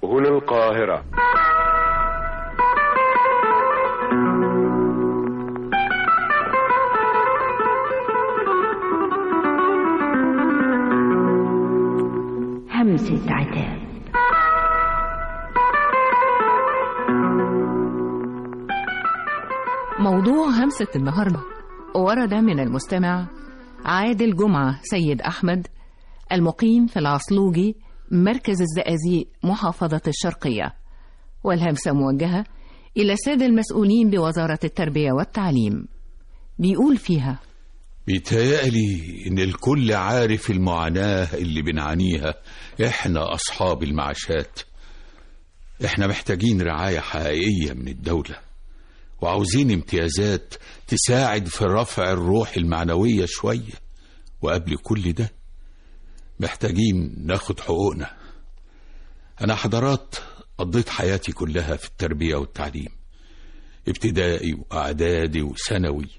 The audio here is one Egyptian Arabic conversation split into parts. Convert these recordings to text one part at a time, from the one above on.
هنا القاهرة همسة عتاب موضوع همسة النهاردة ورد من المستمع عادل جمعة سيد أحمد المقيم في العصلوجي مركز الزقازيق محافظة الشرقية والهمسة موجهة إلى السادة المسؤولين بوزارة التربية والتعليم بيقول فيها بيتهيألي إن الكل عارف المعاناة اللي بنعانيها إحنا أصحاب المعاشات إحنا محتاجين رعاية حقيقية من الدولة وعاوزين امتيازات تساعد في رفع الروح المعنوية شوية وقبل كل ده محتاجين ناخد حقوقنا أنا حضرات قضيت حياتي كلها في التربية والتعليم ابتدائي وإعدادي وثانوي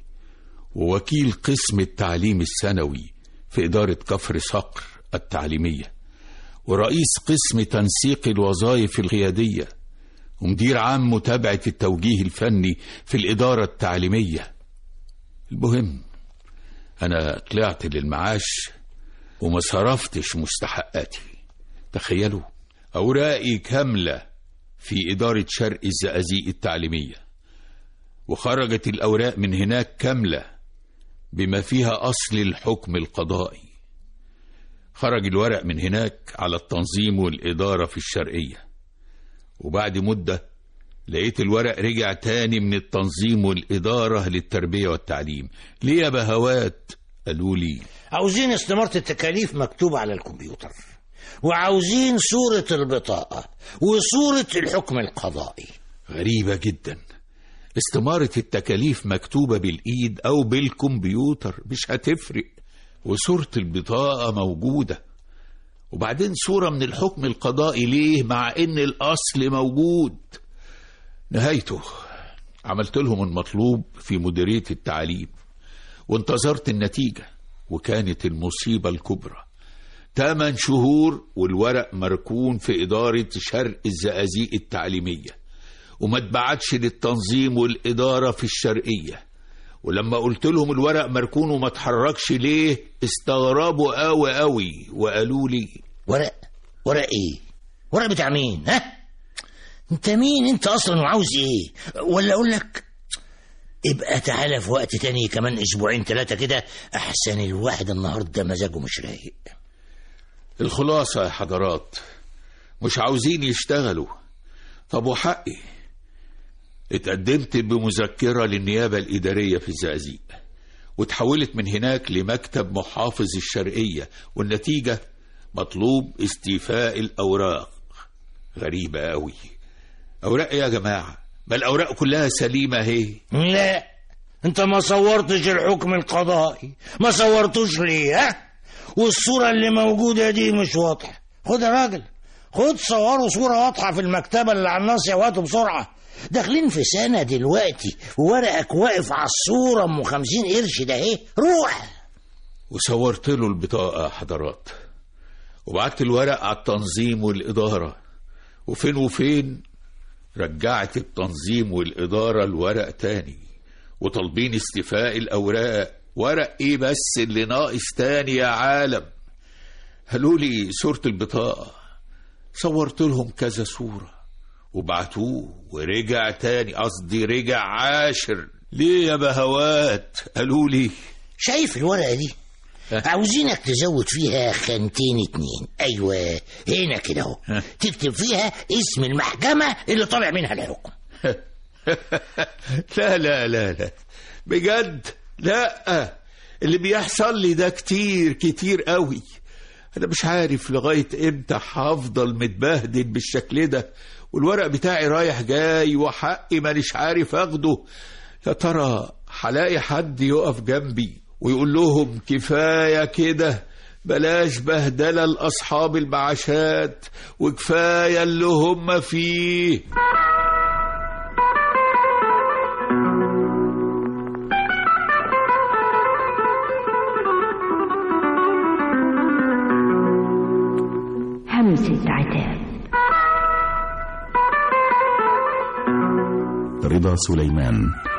ووكيل قسم التعليم الثانوي في إدارة كفر صقر التعليمية ورئيس قسم تنسيق الوظائف القيادية ومدير عام متابعة التوجيه الفني في الإدارة التعليمية المهم أنا طلعت للمعاش وما صرفتش مستحقاتي تخيلوا أوراقي كاملة في إدارة شرق الزقازيق التعليمية وخرجت الأوراق من هناك كاملة بما فيها أصل الحكم القضائي خرج الورق من هناك على التنظيم والإدارة في الشرقية وبعد مدة لقيت الورق رجع تاني من التنظيم والإدارة للتربية والتعليم ليه يا بهوات قالوا لي عاوزين استمارة التكاليف مكتوبة على الكمبيوتر وعاوزين صورة البطاقة وصورة الحكم القضائي غريبة جدا استمارة التكاليف مكتوبة بالإيد أو بالكمبيوتر مش هتفرق وصورة البطاقة موجودة وبعدين صورة من الحكم القضائي ليه مع إن الأصل موجود نهايته عملت لهم المطلوب في مديرية التعليم وانتظرت النتيجة وكانت المصيبة الكبرى تمن شهور والورق مركون في إدارة شرق الزقازيق التعليمية وما اتبعتش للتنظيم والإدارة في الشرقية ولما قلت لهم الورق مركون وما اتحركش ليه استغربوا قوي قوي وقالوا لي ورق ورق ايه ورق بتاع مين ها انت مين انت اصلا وعاوز ايه ولا اقول لك ابقى تعالى في وقت تاني كمان اسبوعين ثلاثة كده احسن الواحد النهارده مزاجه مش رايق الخلاصة يا حضرات مش عاوزين يشتغلوا طب وحقي اتقدمت بمذكرة للنيابة الإدارية في الزقازيق وتحولت من هناك لمكتب محافظ الشرقية والنتيجة مطلوب استيفاء الأوراق غريبة أوي أوراق إيه يا جماعة ما الأوراق كلها سليمة اهي لا انت ما صورتش الحكم القضائي ما صورتوش ليه ها والصورة اللي موجودة دي مش واضحة خد يا راجل خد صوروا صورة واضحة في المكتبة اللي على الناصية وهاتوا بسرعة داخلين في سنة دلوقتي وورقك واقف على الصورة ام خمسين قرش ده ايه روح وصورت له البطاقة يا حضرات وبعت الورق على التنظيم والإدارة وفين وفين رجعت التنظيم والإدارة الورق تاني وطالبين استيفاء الأوراق ورق إيه بس اللي ناقص تاني يا عالم قالوا لي صورة البطاقة صورت لهم كذا صورة وبعتوه ورجع تاني قصدي رجع عاشر ليه يا بهوات قالوا لي شايف الورقة دي عاوزينك تزود فيها خانتين اتنين ايوه هنا كده اهو تكتب فيها اسم المحكمة اللي طالع منها الحكم لا لا لا لا بجد لا اللي بيحصل لي ده كتير كتير قوي انا مش عارف لغاية امتى هفضل متبهدل بالشكل ده والورق بتاعي رايح جاي وحقي مانيش عارف اخده يا ترى هلاقي حد يقف جنبي ويقول لهم كفاية كده بلاش بهدلة لأصحاب المعاشات وكفاية اللي هم فيه همسة عتاب رضا سليمان